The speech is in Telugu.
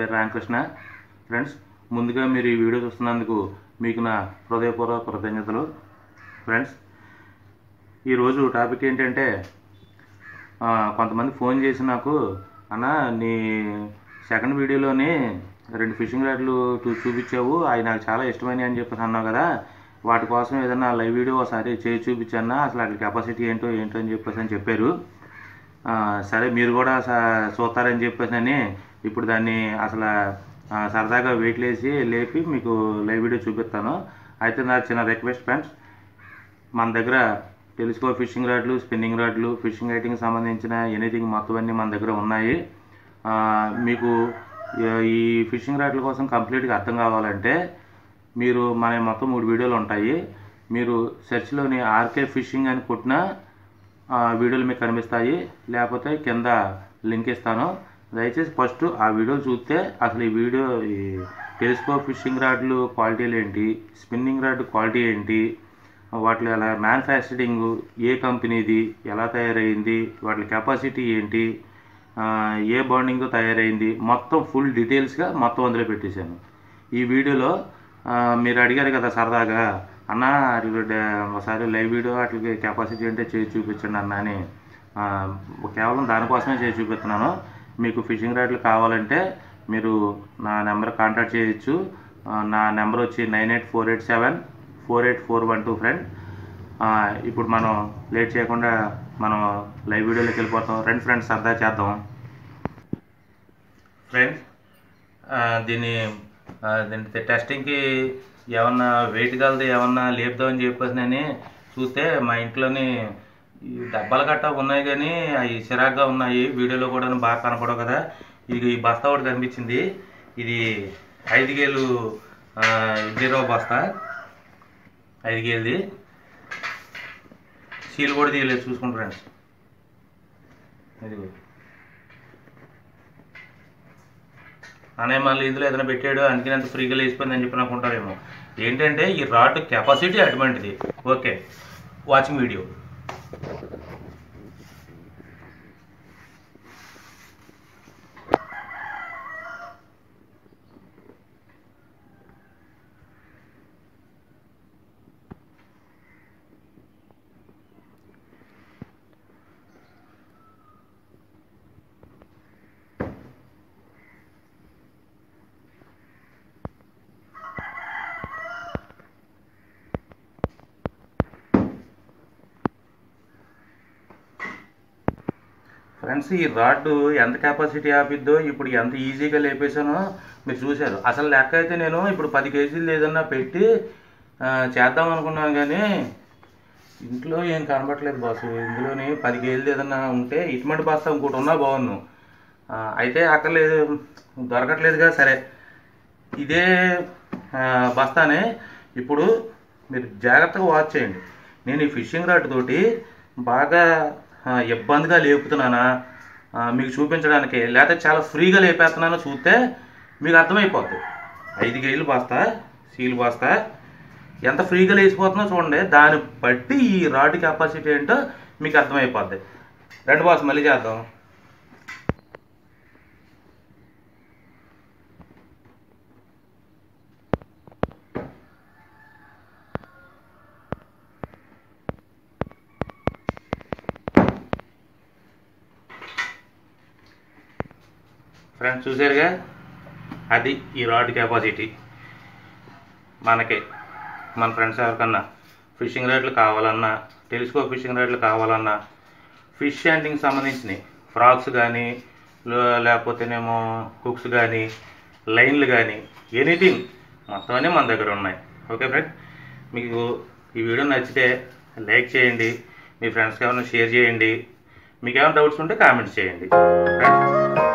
పేరు రామకృష్ణ ఫ్రెండ్స్ ముందుగా మీరు ఈ వీడియో చూస్తున్నందుకు మీకు నా హృదయపూర్వక కృతజ్ఞతలు ఫ్రెండ్స్ ఈరోజు టాపిక్ ఏంటంటే ఆ, కొంతమంది ఫోన్ చేసి నాకు అన్న నీ సెకండ్ వీడియోలోని రెండు ఫిషింగ్ రాడ్లు చూ- చూపించావు అవి నాకు చాలా ఇష్టమైనవి అని చెప్పేసి అన్నావు కదా వాటి కోసం ఏదైనా లైవ్ వీడియో ఒకసారి చేసి చూపించన్నా అసలు అక్కడ కెపాసిటీ ఏంటో ఏంటో అని చెప్పేసి అని చెప్పారు ఆ, సరే మీరు కూడా స- చూస్తారని చెప్పేసి అని ఇప్పుడు దాన్ని అసలు ఆ, సరదాగా వెయిట్ లేసి లేపి మీకు లైవ్ వీడియో చూపిస్తాను అయితే నా చిన్న రిక్వెస్ట్ ఫ్రెండ్స్ మన దగ్గర టెలిస్కో ఫిషింగ్ రాడ్లు స్పిన్నింగ్ రాడ్లు ఫిషింగ్ రైటింగ్ సంబంధించిన ఎనీథింగ్ మొత్తం అన్నీ మన దగ్గర ఉన్నాయి ఆ, మీకు ఈ- ఈ ఫిషింగ్ రాడ్ల కోసం కంప్లీట్గా అర్థం కావాలంటే మీరు మన మొత్తం మూడు వీడియోలు ఉంటాయి మీరు సెర్చ్లోని ఆర్కే ఫిషింగ్ అని కొట్టినా ఆ వీడియోలు మీకు కనిపిస్తాయి లేకపోతే కింద లింక్ ఇస్తాను దయచేసి ఫస్ట్ ఆ వీడియోలు చూస్తే అసలు ఈ వీడియో ఈ టెలిస్కోప్ ఫిషింగ్ రాడ్లు క్వాలిటీలు ఏంటి స్పిన్నింగ్ రాడ్ క్వాలిటీ ఏంటి వాటి ఎలా మ్యానుఫ్యాక్చరింగ్ ఏ కంపెనీది ఎలా తయారైంది వాటి కెపాసిటీ ఏంటి ఆ, ఏ బాండింగ్తో తయారైంది మొత్తం ఫుల్ డీటెయిల్స్గా మొత్తం అందులో పెట్టేశాను ఈ వీడియోలో ఆ, మీరు అడిగారు కదా సరదాగా అన్న అట్లా డ- ఒకసారి లైవ్ వీడియో వాటికి కెపాసిటీ అంటే చేసి చూపించండి అన్న అని ఆ, కేవలం దానికోసమే చేసి చూపిస్తున్నాను మీకు ఫిషింగ్ రాడ్లు కావాలంటే మీరు నా నెంబర్ కాంటాక్ట్ చేయొచ్చు ఆ, నా నెంబర్ వచ్చి nine eight four eight seven four eight four one two friend ఆ, ఇప్పుడు మనం లేట్ చేయకుండా మనం లైవ్ వీడియోలోకి వెళ్ళిపోతాం రెండు ఫ్రెండ్స్ సరదా చేద్దాం ఫ్రెండ్స్ ఆ, దీన్ని ఆ, దీని టెస్టింగ్కి ఏమన్నా వెయిట్ కలది ఏమన్నా లేపుదామని చెప్పేసి నేను చూస్తే మా ఇంట్లోని ఈ డబ్బాలు గట్ట ఉన్నాయి కానీ అవి చిరాగ్గా ఉన్నాయి వీడియోలో కూడా బాగా కనపడవు కదా ఇది ఈ బస్తా ఒకటి కనిపించింది ఇది ఐదు గేలు ఆ, జీరో బస్తా ఐదు గేలుది సీల్ కూడా తీయలేదు చూసుకుంటారు ఫ్రెండ్స్ ఇదిగో అనే మళ్ళీ ఇందులో ఏదైనా పెట్టాడు అందుకని అంత ఫ్రీగా లేచిపోయిందని చెప్పి అనుకుంటారేమో ఏంటంటే ఈ రాడ్ కెపాసిటీ అటువంటిది ఓకే వాచింగ్ వీడియో ఫ్రెండ్స్ ఈ రాడ్ ఎంత కెపాసిటీ ఆపిద్దో ఇప్పుడు ఎంత ఈజీగా లేపేశానో మీరు చూశారు అసలు లెక్క అయితే నేను ఇప్పుడు పది కేజీలు ఏదన్నా పెట్టి ఆ, చేద్దాం అనుకున్నాను కానీ ఇంట్లో ఏం కనబట్టలేదు బాసు ఇందులోని పది కేజీలు ఏదన్నా ఉంటే ఇటువంటి బస్తా ఇంకోటి ఉన్నా బాగుండు ఆ, అయితే అక్కర్లేదు దొరకట్లేదుగా సరే ఇదే ఆ, బస్తానే ఇప్పుడు మీరు జాగ్రత్తగా వాచ్ చేయండి నేను ఈ ఫిషింగ్ రాడ్ తోటి బాగా ఆ, ఇబ్బందిగా లేపుతున్నానా ఆ, మీకు చూపించడానికి లేకపోతే చాలా ఫ్రీగా లేపేస్తున్నానో చూస్తే మీకు అర్థమైపోద్ది ఐదు కేజీలు బస్తా సీలు బస్తా ఎంత ఫ్రీగా లేచిపోతుందో చూడండి దాన్ని బట్టి ఈ రాడ్ కెపాసిటీ ఏంటో మీకు అర్థమైపోద్ది రెండు బాస్ మళ్ళీ చేద్దాం ఫ్రెండ్స్ చూసారుగా అది ఈ రాడ్ కెపాసిటీ మనకి మన ఫ్రెండ్స్ ఎవరికన్నా ఫిషింగ్ రేట్లు కావాలన్నా టెలిస్కోప్ ఫిషింగ్ రేట్లు కావాలన్నా ఫిష్ హ్యాండింగ్ సంబంధించినవి ఫ్రాక్స్ కానీ లేకపోతేనేమో హుక్స్ కానీ లైన్లు కానీ ఎనీథింగ్ మొత్తం అన్నీ మన దగ్గర ఉన్నాయి ఓకే ఫ్రెండ్ మీకు ఈ వీడియో నచ్చితే లైక్ చేయండి మీ ఫ్రెండ్స్కి ఏమైనా షేర్ చేయండి మీకు ఏమైనా డౌట్స్ ఉంటే కామెంట్స్ చేయండి ఫ్రెండ్స్